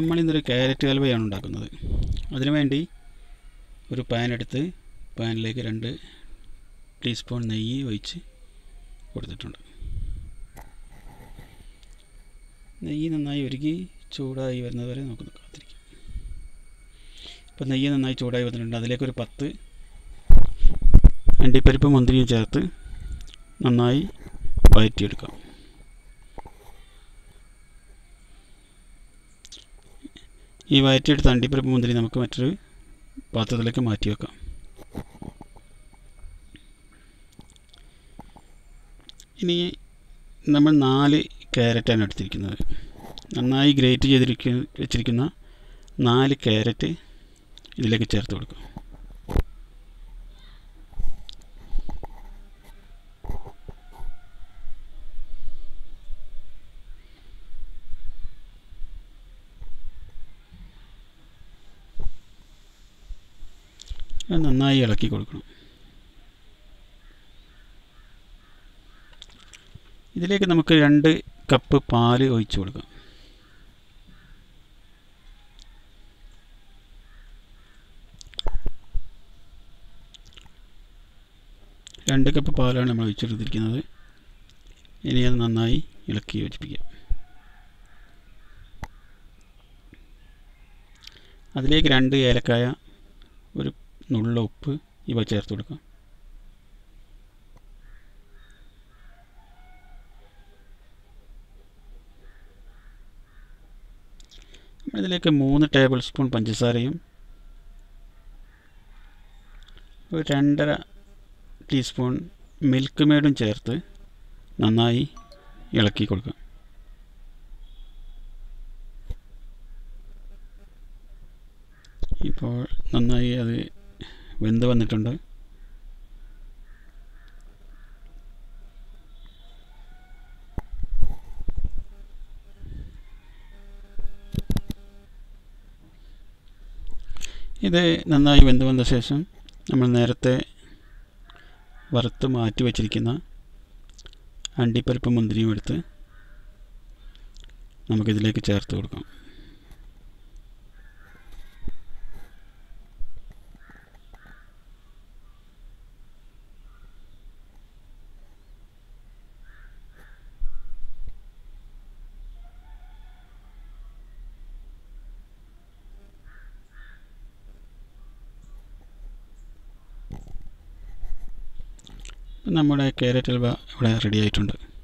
നമ്മളിന്നൊരു carrot ഹൽവയാണ് ഉണ്ടാക്കുന്നത് അതിനു വേണ്ടി ഒരു പാൻ എടുത്ത് പാനിലേക്ക് രണ്ട് ടീസ്പൂൺ നെയ്യ് ഒഴിച്ച് കൊടുത്തിട്ടുണ്ട് നെയ്യ് നന്നായി ഒരുക്കി ചൂടായി വരുന്നത് വരെ നമുക്ക് കാത്തിരിക്കാം ഇപ്പോൾ നെയ്യ് നന്നായി ചൂടായി വന്നിട്ടുണ്ട് അതിലേക്കൊരു പത്ത് അണ്ടിപ്പരിപ്പ് മുന്തിരിയും ചേർത്ത് നന്നായി വഴറ്റിയെടുക്കാം ഈ വഴറ്റിയെടുത്ത അണ്ടിപ്പരിപ്പ് മുന്തിരി നമുക്ക് മറ്റൊരു പാത്രത്തിലേക്ക് മാറ്റി വെക്കാം ഇനി നമ്മൾ നാല് ക്യാരറ്റാണ് എടുത്തിരിക്കുന്നത് നന്നായി ഗ്രേറ്റ് ചെയ്തിരിക്ക വെച്ചിരിക്കുന്ന നാല് ക്യാരറ്റ് ഇതിലേക്ക് ചേർത്ത് കൊടുക്കും അത് നന്നായി ഇളക്കി കൊടുക്കണം ഇതിലേക്ക് നമുക്ക് രണ്ട് കപ്പ് പാല് ഒഴിച്ചു കൊടുക്കാം രണ്ട് കപ്പ് പാലാണ് നമ്മൾ ഒഴിച്ചെടുത്തിരിക്കുന്നത് ഇനി അത് നന്നായി ഇളക്കി യോജിപ്പിക്കാം അതിലേക്ക് രണ്ട് ഏലക്കായ ഒരു നുള്ള ഉപ്പ് ഇവ ചേർത്ത് കൊടുക്കാം ഇതിലേക്ക് മൂന്ന് ടേബിൾ സ്പൂൺ പഞ്ചസാരയും ഒരു രണ്ടര ടീസ്പൂൺ മിൽക്ക് മേഡും ചേർത്ത് നന്നായി ഇളക്കി കൊടുക്കാം ഇപ്പോൾ നന്നായി അത് വെന്ത് വന്നിട്ടുണ്ട് ഇത് നന്നായി വെന്ത് വന്ന ശേഷം നമ്മൾ നേരത്തെ വറുത്ത് മാറ്റി വച്ചിരിക്കുന്ന അണ്ടിപ്പരിപ്പ് മുന്തിരിയും എടുത്ത് നമുക്കിതിലേക്ക് ചേർത്ത് കൊടുക്കാം നമ്മുടെ ക്യാരറ്റ് ഹൽവ ഇവിടെ റെഡി ആയിട്ടുണ്ട്